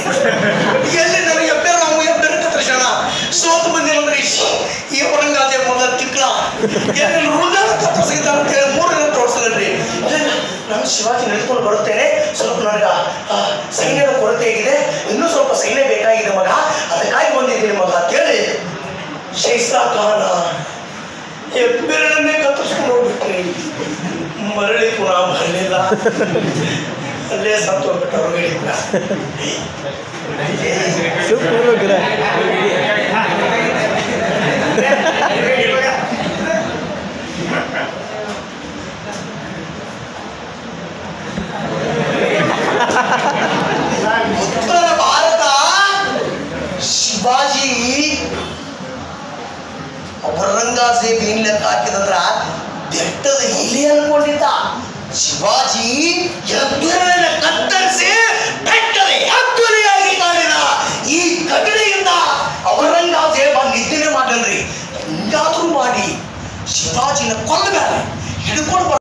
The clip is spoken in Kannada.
ಎಲ್ಲಿ ನನಗೆ ಎಬ್ಬೆರ ನಾವು ಎಬ್ಬೆರ ತಕ್ಷಣ ಸೋತು ಬಂದಿಲ್ಲ ಈ ಔರಂಗಾಜೆ ಮೊದಲ ತಿಕ್ಲ ಎಲ್ಲಿ ಹೃದಯ ಕತ್ತರಿಸಿದ್ದ ಅಂತ ಹೇಳಿ ಮೂರು ದಿನ ತೋರಿಸಲ್ರಿ ನಾನು ಶಿವಾಜಿ ನಡೆದುಕೊಂಡು ಬರುತ್ತೇನೆ ಸ್ವಲ್ಪ ನನಗೆ ಆ, ಸೈನ್ಯದ ಕೊರತೆ ಆಗಿದೆ ಇನ್ನೂ ಸ್ವಲ್ಪ ಸೈನ್ಯ ಬೇಕಾಗಿದೆ ಮಗ ಅದಕ್ಕಾಗಿ ಬಂದಿದ್ದೀನಿ ಮಗ ಅಂತೇಳಿ ಶೈಸ್ತಾ ಖಾನ ಹೆಬ್ಬೆರಳನ್ನೇ ಕತ್ತರಿಸ್ಕೊಂಡು ಹೋಗ್ಬಿಟ್ರಿ ಮರಳಿ ಪುನಃ ಬರಲಿಲ್ಲ ಅಲ್ಲೇ ಸತ್ತು ಹೋಗ್ಬಿಟ್ಟು ಹೊರಗಡೆ ಕೂಡ ಸೂಪರ್ ಗಿಡ ಉತ್ತರ ಭಾರತ ಶಿವಾಜಿ ಔರಂಗಜೇಬ್ ಏನ್ ಲೆಕ್ಕ ಹಾಕಿದಂದ್ರ ಬೆಟ್ಟದ ಇಲಿ ಅನ್ಕೊಂಡಿದ್ದ ಶಿವಾಜಿ ಎಬ್ಬೆರಳನ್ನ ಕತ್ತರಿಸಿ ಬೆಟ್ಟದ ಹೆಬ್ಬೆರೆಯಾಗಿ ಕಾಣಿದ ಈ ಘಟನೆಯಿಂದ ಔರಂಗಜೇಬ ನಿದ್ದೆನೆ ಮಾಡಲ್ರಿ ಹಿಂಗಾದ್ರೂ ಮಾಡಿ ಶಿವಾಜಿನ ಕೊಲ್ಲಬೇಡ ಹಿಡ್ಕೊಂಡು